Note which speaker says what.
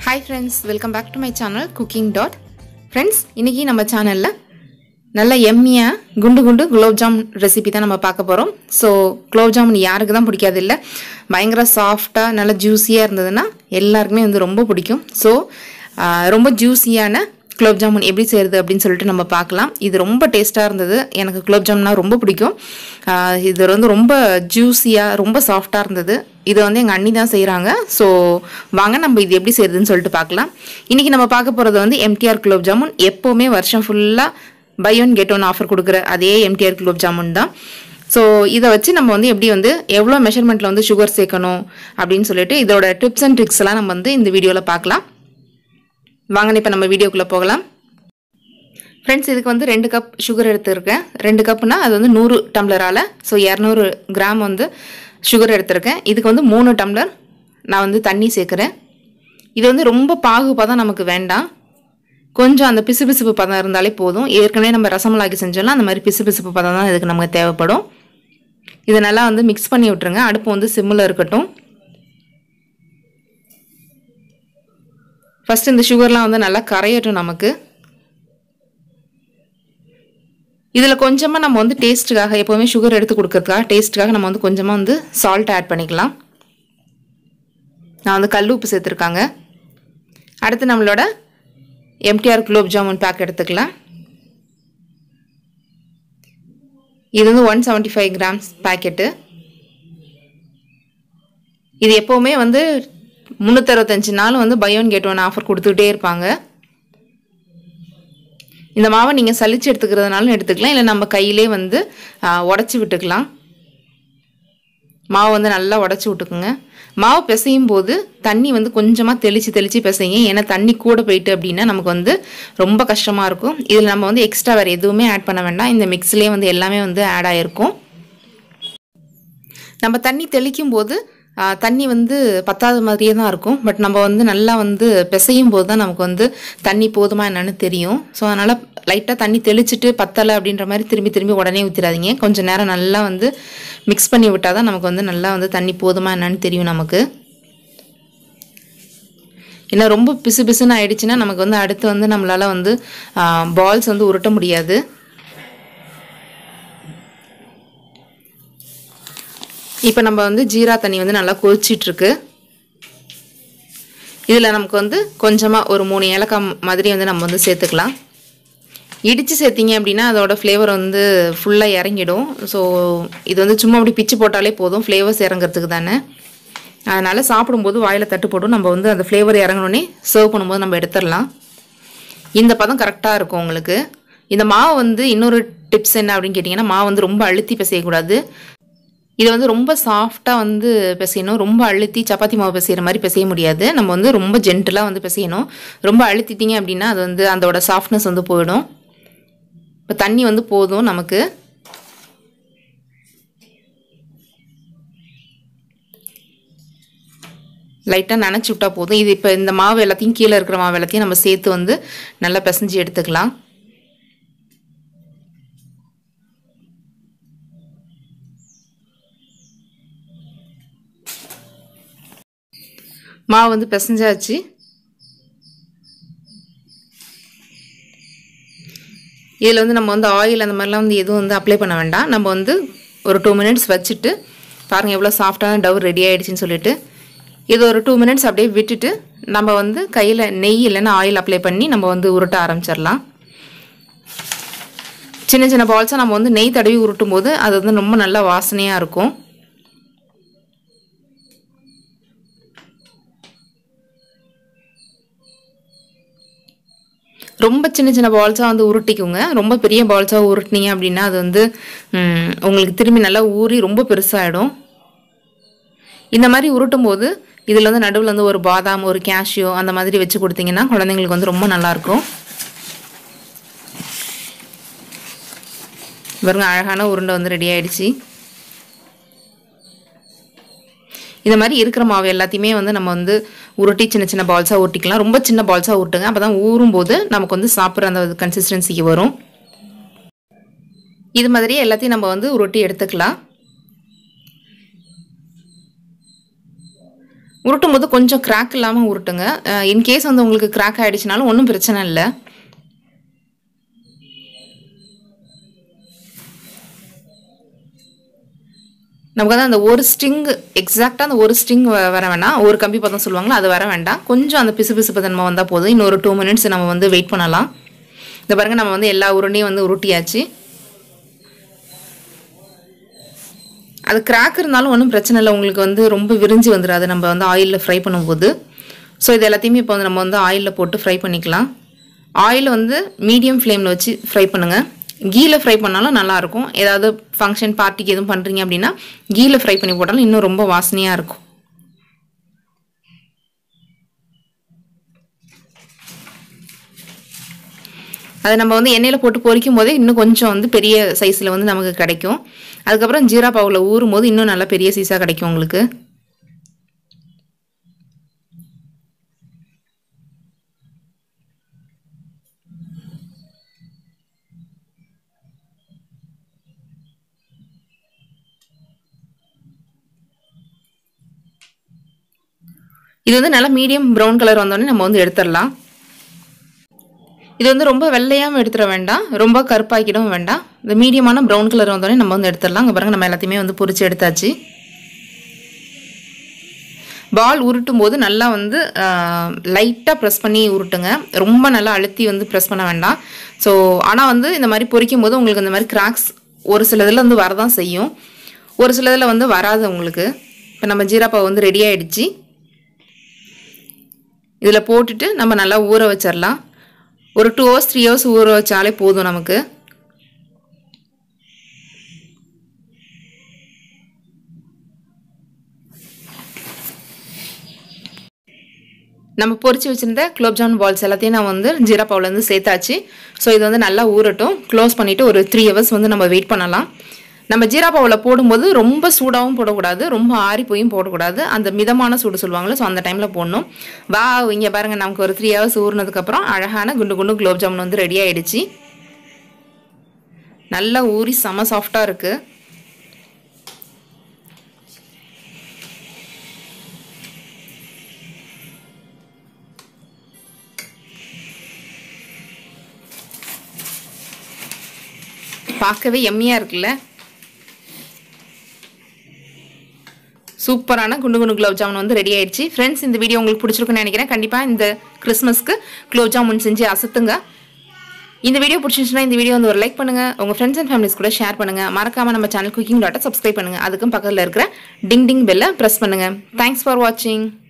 Speaker 1: hi friends welcome back to my channel cooking dot friends இன்றைக்கி நம்ம சேனலில் நல்ல எம்மியாக குண்டு குண்டு குலோப் ஜாம் ரெசிபி தான் நம்ம பார்க்க போகிறோம் ஸோ குலோப் ஜாமுன் யாருக்கு தான் பிடிக்காது இல்லை பயங்கர சாஃப்டாக நல்ல ஜூஸியாக இருந்ததுன்னா எல்லாருக்குமே வந்து ரொம்ப பிடிக்கும் ஸோ ரொம்ப ஜூஸியான குலோப் ஜாமுன் எப்படி செய்கிறது அப்படின்னு சொல்லிட்டு நம்ம பார்க்கலாம் இது ரொம்ப டேஸ்ட்டாக இருந்தது எனக்கு குலோப் ஜாமுன்னா ரொம்ப பிடிக்கும் ஆஹ் இது வந்து ரொம்ப ஜூஸியாக ரொம்ப சாஃப்டாக இருந்தது இது வந்து எங்கள் அண்ணி தான் செய்கிறாங்க ஸோ வாங்க நம்ம இது எப்படி செய்யுதுன்னு சொல்லிட்டு பார்க்கலாம் இன்றைக்கி நம்ம பார்க்க போகிறது வந்து எம்டிஆர் குலோப் ஜாமுன் எப்போவுமே வருஷம் ஃபுல்லாக buy one get one offer கொடுக்குற அதே எம்டிஆர் குலோப் ஜாமுன் தான் ஸோ இதை வச்சு நம்ம வந்து எப்படி வந்து எவ்வளோ மெஷர்மெண்ட்டில் வந்து சுகர் சேர்க்கணும் அப்படின்னு சொல்லிட்டு இதோட டிப்ஸ் அண்ட் ட்ரிக்ஸ் எல்லாம் நம்ம வந்து இந்த வீடியோவில் பார்க்கலாம் வாங்க இப்போ நம்ம வீடியோக்குள்ளே போகலாம் ஃப்ரெண்ட்ஸ் இதுக்கு வந்து ரெண்டு கப் சுகர் எடுத்துருக்கேன் ரெண்டு கப்புனா அது வந்து நூறு டம்ளரால் ஸோ இரநூறு கிராம் வந்து சுகர் எடுத்திருக்கேன் இதுக்கு வந்து மூணு டம்ளர் நான் வந்து தண்ணி சேர்க்குறேன் இது வந்து ரொம்ப பாகு பதம் நமக்கு வேண்டாம் கொஞ்சம் அந்த பிசுபிசுப்பு பதம் இருந்தாலே போதும் ஏற்கனவே நம்ம ரசமலாக்கி செஞ்சோம்னா அந்த மாதிரி பிசுபிசுப்பு பதம் தான் இதுக்கு நமக்கு தேவைப்படும் இதை நல்லா வந்து மிக்ஸ் பண்ணி விட்டுருங்க அடுப்பு வந்து சிம்மில் இருக்கட்டும் ஃபஸ்ட் இந்த சுகர்லாம் வந்து நல்லா கரையட்டும் நமக்கு இதில் கொஞ்சமாக நம்ம வந்து டேஸ்ட்டுக்காக எப்போவுமே சுகர் எடுத்து கொடுக்கறதுக்காக டேஸ்ட்டுக்காக நம்ம வந்து கொஞ்சமாக வந்து சால்ட் ஆட் பண்ணிக்கலாம் நான் வந்து கல் உப்பு சேர்த்துருக்காங்க அடுத்து நம்மளோட எம்டிஆர் குலோப் ஜாமுன் பேக் எடுத்துக்கலாம் இது வந்து one seventy five grams packet இது எப்போவுமே வந்து முந்நூற்றறுபத்தஞ்சு நாள் வந்து buy one get one offer கொடுத்துக்கிட்டே இருப்பாங்க இந்த மாவை நீங்கள் சலிச்சு எடுத்துக்கிறதுனாலும் எடுத்துக்கலாம் இல்லை நம்ம கையிலே வந்து உடச்சி விட்டுக்கலாம் மாவு வந்து நல்லா உடச்சி விட்டுக்குங்க மாவு பிசையும் போது தண்ணி வந்து கொஞ்சமாக தெளித்து தெளித்து பிசைங்க ஏன்னா தண்ணி கூட போயிட்டு அப்படின்னா நமக்கு வந்து ரொம்ப கஷ்டமாக இருக்கும் இதில் நம்ம வந்து எக்ஸ்ட்ரா வேறு எதுவுமே ஆட் பண்ண வேண்டாம் இந்த மிக்ஸ்லேயே வந்து எல்லாமே வந்து ஆட் ஆகிருக்கும் நம்ம தண்ணி தெளிக்கும் போது தண்ணி வந்து பத்தாத மாதிரியே தான் இருக்கும் பட் நம்ம வந்து நல்லா வந்து பிசையும் போது தான் நமக்கு வந்து தண்ணி போதுமா என்னன்னு தெரியும் ஸோ அதனால் லைட்டாக தண்ணி தெளிச்சிட்டு பத்தலை அப்படின்ற மாதிரி திரும்பி திரும்பி உடனே ஊற்றிடாதீங்க கொஞ்சம் நேரம் நல்லா வந்து மிக்ஸ் பண்ணி விட்டால் தான் நமக்கு வந்து நல்லா வந்து தண்ணி போதுமா என்னன்னு தெரியும் நமக்கு ஏன்னா ரொம்ப பிசு பிசுன்னு ஆயிடுச்சுன்னா நமக்கு வந்து அடுத்து வந்து நம்மளால் வந்து பால்ஸ் வந்து உருட்ட முடியாது இப்போ நம்ம வந்து ஜீரா தண்ணி வந்து நல்லா கொதிச்சிட்ருக்கு இதில் நமக்கு வந்து கொஞ்சமாக ஒரு மூணு ஏலக்காய் மாதிரி வந்து நம்ம வந்து சேர்த்துக்கலாம் இடித்து சேர்த்திங்க அப்படின்னா அதோட ஃப்ளேவர் வந்து ஃபுல்லாக இறங்கிடும் ஸோ இது வந்து சும்மா அப்படி பிச்சு போட்டாலே போதும் ஃப்ளேவர்ஸ் இறங்குறதுக்கு தானே அதனால் சாப்பிடும்போது வாயில் தட்டு போட்டும் நம்ம வந்து அந்த ஃப்ளேவர் இறங்கினோடனே சர்வ் பண்ணும்போது நம்ம எடுத்துடலாம் இந்த பதம் கரெக்டாக இருக்கும் உங்களுக்கு இந்த மாவு வந்து இன்னொரு டிப்ஸ் என்ன அப்படின்னு கேட்டிங்கன்னா மாவு வந்து ரொம்ப அழுத்தி பிசையக்கூடாது இது வந்து ரொம்ப சாஃப்டாக வந்து பிசையணும் ரொம்ப அழுத்தி சப்பாத்தி மாவு பிசைகிற மாதிரி பிசைய முடியாது நம்ம வந்து ரொம்ப ஜென்டலாக வந்து பிசையணும் ரொம்ப அழுத்திட்டீங்க அப்படின்னா அது வந்து அதோட சாஃப்ட்னஸ் வந்து போயிடும் இப்போ தண்ணி வந்து போதும் நமக்கு லைட்டாக நினச்சி விட்டா போதும் இது இப்போ இந்த மாவு எல்லாத்தையும் கீழே இருக்கிற மாவு எல்லாத்தையும் நம்ம சேர்த்து வந்து நல்லா பிசைஞ்சு எடுத்துக்கலாம் மாவு வந்து பிசைஞ்சாச்சு இதில் வந்து நம்ம வந்து ஆயில் அந்த மாதிரிலாம் வந்து எதுவும் வந்து அப்ளை பண்ண வேண்டாம் நம்ம வந்து ஒரு டூ மினிட்ஸ் வச்சுட்டு பாருங்கள் எவ்வளோ சாஃப்டான டவ் ரெடி ஆகிடுச்சின்னு சொல்லிட்டு இது ஒரு டூ மினிட்ஸ் அப்படியே விட்டுட்டு நம்ம வந்து கையில் நெய் இல்லைன்னா ஆயில் அப்ளை பண்ணி நம்ம வந்து உருட்ட ஆரம்பிச்சிடலாம் சின்ன சின்ன பால்ஸாக நம்ம வந்து நெய் தடவி உருட்டும் போது அது வந்து ரொம்ப நல்ல வாசனையாக இருக்கும் ரொம்ப சின்ன சின்ன பால்ஸாக வந்து உருட்டிக்குங்க ரொம்ப பெரிய பால்ஸாக உருட்டினீங்க அப்படின்னா அது வந்து உங்களுக்கு திரும்பி நல்லா ஊறி ரொம்ப பெருசாகிடும் இந்த மாதிரி உருட்டும் போது இதில் வந்து நடுவில் வந்து ஒரு பாதாம் ஒரு கேஷ்யூ அந்த மாதிரி வச்சு கொடுத்தீங்கன்னா குழந்தைங்களுக்கு வந்து ரொம்ப நல்லாயிருக்கும் பாருங்க அழகான உருண்டை வந்து ரெடி ஆயிடுச்சு இந்த மாதிரி இருக்கிற மாவு எல்லாத்தையுமே வந்து நம்ம வந்து உருட்டி சின்ன சின்ன பால்ஸாக உருட்டிக்கலாம் ரொம்ப சின்ன பால்ஸாக உருட்டுங்க அப்போ தான் ஊறும் போது நமக்கு வந்து சாப்பிட்ற அந்த கன்சிஸ்டன்சிக்கு வரும் இது மாதிரியே எல்லாத்தையும் நம்ம வந்து உருட்டி எடுத்துக்கலாம் உருட்டும் போது கொஞ்சம் கிராக் இல்லாமல் உருட்டுங்க இன்கேஸ் வந்து உங்களுக்கு கிராக் ஆகிடுச்சுனாலும் ஒன்றும் பிரச்சனை இல்லை நமக்கு வந்து அந்த ஒரு ஸ்ட்ரிங் எக்ஸாக்டாக அந்த ஒரு ஸ்ட்ரிங் வர வேண்டாம் ஒரு கம்பி பதம் சொல்லுவாங்களோ அது வர வேண்டாம் கொஞ்சம் அந்த பிசு பிசு தன்மை வந்தால் போதும் இன்னொரு டூ மினிட்ஸ் நம்ம வந்து வெயிட் பண்ணலாம் இந்த பாருங்கள் நம்ம வந்து எல்லா உருண்டையும் வந்து உருட்டியாச்சு அது கிராக் இருந்தாலும் ஒன்றும் பிரச்சனை இல்லை உங்களுக்கு வந்து ரொம்ப விரிஞ்சு வந்துடாது நம்ம வந்து ஆயிலில் ஃப்ரை பண்ணும்போது ஸோ இது எல்லாத்தையுமே இப்போ வந்து நம்ம வந்து ஆயிலில் போட்டு ஃப்ரை பண்ணிக்கலாம் ஆயில் வந்து மீடியம் ஃப்ளேமில் வச்சு ஃப்ரை பண்ணுங்கள் கீயில் ஃப்ரை பண்ணாலும் நல்லாயிருக்கும் ஏதாவது ஃபங்க்ஷன் பார்ட்டிக்கு எதுவும் பண்ணுறீங்க அப்படின்னா கீயில் ஃப்ரை பண்ணி போட்டாலும் இன்னும் ரொம்ப வாசனையாக இருக்கும் அதை நம்ம வந்து எண்ணெயில் போட்டு பொரிக்கும் போதே இன்னும் கொஞ்சம் வந்து பெரிய சைஸில் வந்து நமக்கு கிடைக்கும் அதுக்கப்புறம் ஜீரா பாவில் ஊறும் போது இன்னும் நல்லா பெரிய சைஸாக கிடைக்கும் உங்களுக்கு இது வந்து நல்லா மீடியம் ப்ரௌன் கலர் வந்தோடனே நம்ம வந்து எடுத்துடலாம் இது வந்து ரொம்ப வெள்ளையாமல் எடுத்துட வேண்டாம் ரொம்ப கருப்பாக்கிடவும் வேண்டாம் இந்த மீடியமான ப்ரௌன் கலர் வந்தோடனே நம்ம வந்து எடுத்துடலாம் அங்கே பாருங்க நம்ம எல்லாத்தையுமே வந்து பொரிச்சு எடுத்தாச்சு பால் உருட்டும் போது நல்லா வந்து லைட்டாக ப்ரெஸ் பண்ணி உருட்டுங்க ரொம்ப நல்லா அழுத்தி வந்து ப்ரெஸ் பண்ண வேண்டாம் ஸோ ஆனால் வந்து இந்த மாதிரி பொரிக்கும் போது உங்களுக்கு இந்த மாதிரி கிராக்ஸ் ஒரு சில இதில் வந்து வரதான் செய்யும் ஒரு சில இதில் வந்து வராது உங்களுக்கு இப்போ நம்ம ஜீராப்பாவை வந்து ரெடி ஆகிடுச்சு இதில் போட்டுட்டு நம்ம நல்லா ஊற வச்சிடலாம் ஒரு டூ ஹவர்ஸ் த்ரீ ஹவர்ஸ் ஊற வச்சாலே போதும் நமக்கு நம்ம பொரிச்சு வச்சுருந்த குலோப்ஜான் பால்ஸ் எல்லாத்தையும் நான் வந்து ஜீரா பாவுலேருந்து சேர்த்தாச்சு ஸோ இது வந்து நல்லா ஊறட்டும் க்ளோஸ் பண்ணிவிட்டு ஒரு த்ரீ ஹவர்ஸ் வந்து நம்ம வெயிட் பண்ணலாம் நம்ம ஜீரா பாவில் போடும்போது ரொம்ப சூடாகவும் போடக்கூடாது ரொம்ப ஆறி போயும் போடக்கூடாது அந்த மிதமான சூடு சொல்லுவாங்களே ஸோ அந்த டைமில் போடணும் வா இங்கே பாருங்கள் நமக்கு ஒரு த்ரீ ஹவர்ஸ் ஊறினதுக்கப்புறம் அழகான குண்டு குண்டு குலோப் ஜாமுன் வந்து ரெடி ஆகிடுச்சு நல்லா ஊறி செம சாஃப்டாக இருக்குது பார்க்கவே எம்மியாக இருக்குல்ல சூப்பரான குண்டு குண்டு குலோப் ஜாமுன் வந்து ரெடி ஆயிடுச்சு ஃப்ரெண்ட்ஸ் இந்த வீடியோ உங்களுக்கு பிடிச்சிருக்குன்னு நினைக்கிறேன் கண்டிப்பாக இந்த கிறிஸ்மஸ்க்கு குலோப் ஜாமுன் செஞ்சு அசத்துங்க இந்த வீடியோ பிடிச்சிருந்துச்சுன்னா இந்த வீடியோ வந்து ஒரு லைக் பண்ணுங்க உங்க ஃப்ரெண்ட்ஸ் அண்ட் ஃபேமிலிஸ் கூட ஷேர் பண்ணுங்க மறக்காம நம்ம சேனல் குக்கிங் டாட்டை சப்ஸ்கிரைப் பண்ணுங்க அதுக்கும் பக்கத்தில் இருக்கிற டிங் டிங் பெல்லை ப்ரெஸ் பண்ணுங்க தேங்க்ஸ் ஃபார் வாட்சிங்